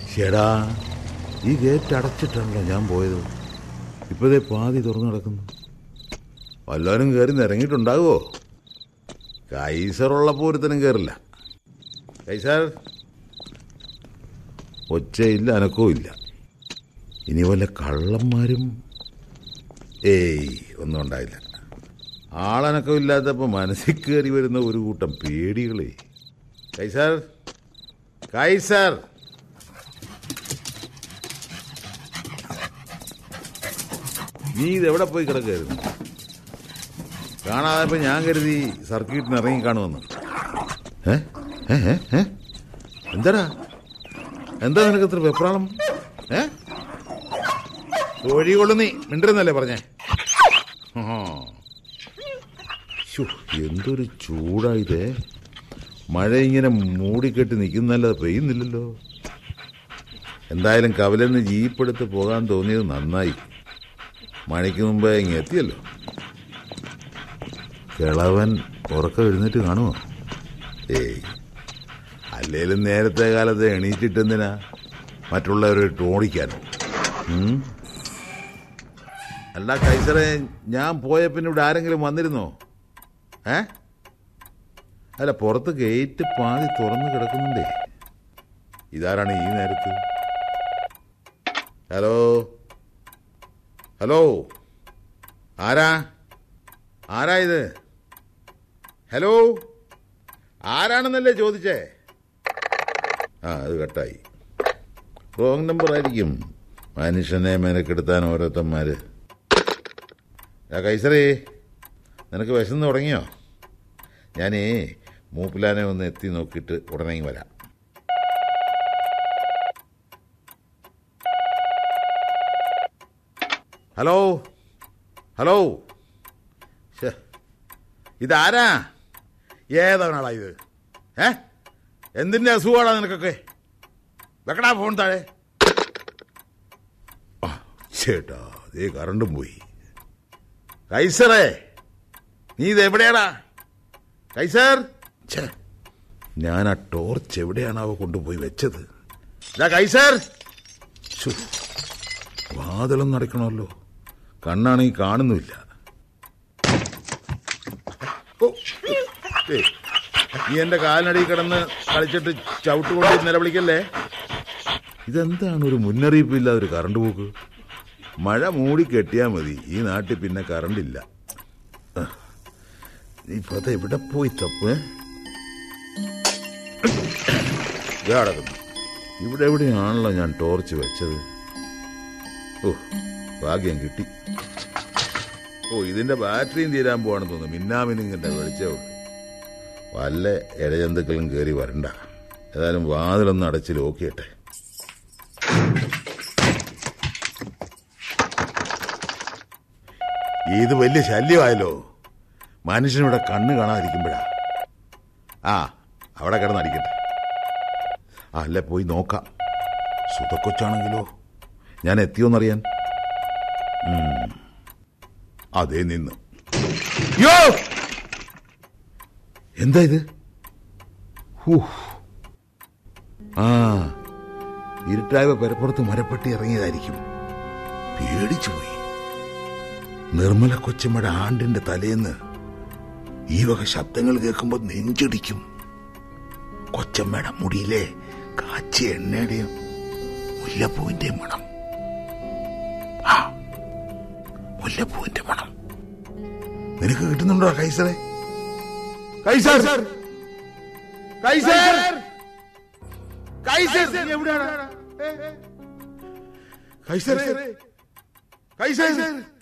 ചേടാ ഈ ഗേറ്റ് അടച്ചിട്ടാണല്ലോ ഞാൻ പോയത് ഇപ്പോഴേ പാതി തുറന്നു കിടക്കുന്നു വല്ലവരും കയറി നിരങ്ങിയിട്ടുണ്ടാകുമോ കൈസറുള്ളപ്പോൾ ഒരുത്തനും കയറില്ല കൈസർ ഒച്ചയില്ല അനക്കവും ഇല്ല ഇനി വല്ല കള്ളന്മാരും ഏയ് ഒന്നും ഉണ്ടായില്ല ആളനക്കം ഇല്ലാത്തപ്പോൾ മനസ്സിൽ കയറി വരുന്ന ഒരു കൂട്ടം പേടികളെ കൈസർ കൈസർ നീ ഇതെവിടെ പോയി കിടക്കായിരുന്നു കാണാതെ ഞാൻ കരുതി സർക്യൂട്ടിന് ഇറങ്ങി കാണുമെന്ന് ഏ ഏ ഏ? ഏ എന്താടാ എന്താ നിനക്ക് ഇത്ര വെപ്രാളം ഏ തൊഴി കൊള്ളു നീ മിണ്ടിരുന്നല്ലേ പറഞ്ഞേ ആ. ശ്ശോ, എന്തൊരു ചൂടായിതേ മഴ ഇങ്ങനെ മൂടിക്കെട്ടി നിൽക്കുന്നല്ലാതെ പെയ്യുന്നില്ലല്ലോ എന്തായാലും കവലെന്ന് ജീപ്പെടുത്ത് പോകാൻ തോന്നിയത് നന്നായി മണിക്ക് മുമ്പേ ഇങ്ങ് എത്തിയല്ലോ കിളവൻ ഉറക്കം എഴുന്നേറ്റ് കാണുമോ ഏയ് അല്ലേലും നേരത്തെ കാലത്ത് എണീറ്റിട്ടെന്തിനാ മറ്റുള്ളവരെ ഓടിക്കാനോ ഉം? അല്ല കൈസറെ ഞാൻ പോയ പിന്നെ ഇവിടെ ആരെങ്കിലും വന്നിരുന്നോ ഏ അല്ല പുറത്ത് ഗേറ്റ് പാതി തുറന്നു കിടക്കുന്നുണ്ടേ ഇതാരാണ് ഈ നേരത്ത് ഹലോ ഹലോ ആരാ ആരാ ഇത് ഹലോ ആരാണെന്നല്ലേ ചോദിച്ചേ ആ അത് കട്ടായി റോങ് നമ്പർ ആയിരിക്കും മനുഷ്യനെ മെനക്കെടുത്താൻ ഓരോരുത്തന്മാര് ആ കൈസറേ നിനക്ക് വിശന്ന് തുടങ്ങിയോ ഞാനേ മൂപ്പിലാനെ ഒന്ന് എത്തി നോക്കിയിട്ട് ഉടനെ ഇങ്ങ് വരാം ഹലോ ഹലോ ശ്ശെ, ഇതാരാ ഏതാണാളാ ഇത് ഏ എന്തിന്റെ അസുഖമാണോ നിനക്കൊക്കെ വെക്കടാ ഫോൺ താഴെ ആ, ചേട്ടാ ദേ കറണ്ടും പോയി കൈസറേ നീ ഇത് എവിടെയാടാ കൈസർ ഛേ, ഞാൻ ആ ടോർച്ച് എവിടെയാണാവോ കൊണ്ടുപോയി വെച്ചത് ഇതാ കൈസർ ശ്ശോ, വാതിലൊന്നും അടയ്ക്കണമല്ലോ കണ്ണാണെങ്കിൽ കാണുന്നുമില്ല ഓ, ഏയ്, നീ എന്റെ കാലിനടിയിൽ കിടന്ന് കളിച്ചിട്ട് ചവിട്ട് കൊണ്ട് നിലവിളിക്കല്ലേ ഇതെന്താണ് ഒരു മുന്നറിയിപ്പില്ലാതെ ഒരു കറണ്ട് പോക്ക് മഴ മൂടി കെട്ടിയാ മതി ഈ നാട്ടിൽ പിന്നെ കറണ്ടില്ല ഇപ്പൊ അത് എവിടെ പോയി തപ്പ് ദേ കിടക്കുന്നു ഇവിടെ എവിടെയാണല്ലോ ഞാൻ ടോർച്ച് വെച്ചത് ഓ ഭാഗ്യം കിട്ടി ഓ ഇതിന്റെ ബാറ്ററിയും തീരാൻ പോവാണെന്ന് തോന്നുന്നു മിന്നാമിനിങ്ങിന്റെ വെളിച്ചേ ഉള്ളൂ വല്ല ഇഴജന്തുക്കളും കയറി വരണ്ട ഏതായാലും വാതിലൊന്ന് അടച്ച് ലോക്കിയട്ടെ ഇത് വലിയ ശല്യമായല്ലോ മനുഷ്യനിവിടെ കണ്ണ് കാണാതിരിക്കുമ്പോഴാ ആ അവിടെ കിടന്നടിക്കട്ടെ ആ അല്ലേ പോയി നോക്കാം സുതക്കൊച്ചാണെങ്കിലോ ഞാൻ എത്തിയോന്നറിയാൻ ഉം. അതേ നിന്ന് യോ എന്താ ഇത് ഹൂ. ആ ഇരുട്ടായ പെരപ്പുറത്ത് മരപ്പെട്ടി ഇറങ്ങിയതായിരിക്കും പേടിച്ചു പോയി നിർമ്മല കൊച്ചമ്മയുടെ ആണ്ടിന്റെ തലേന്ന് ഈ വക ശബ്ദങ്ങൾ കേൾക്കുമ്പോൾ നെഞ്ചിടിക്കും കൊച്ചമ്മയുടെ മുടിയിലെ കാച്ചിയ എണ്ണയുടെയും മുല്ലപ്പൂവിന്റെ മണം ആ മുല്ലപ്പൂവിന്റെ മണം നിനക്ക് കിട്ടുന്നുണ്ടോ കൈസറെ കൈസർ കൈസർ കൈസർ നീ എവിടെയാണ് കൈസർ കൈസർ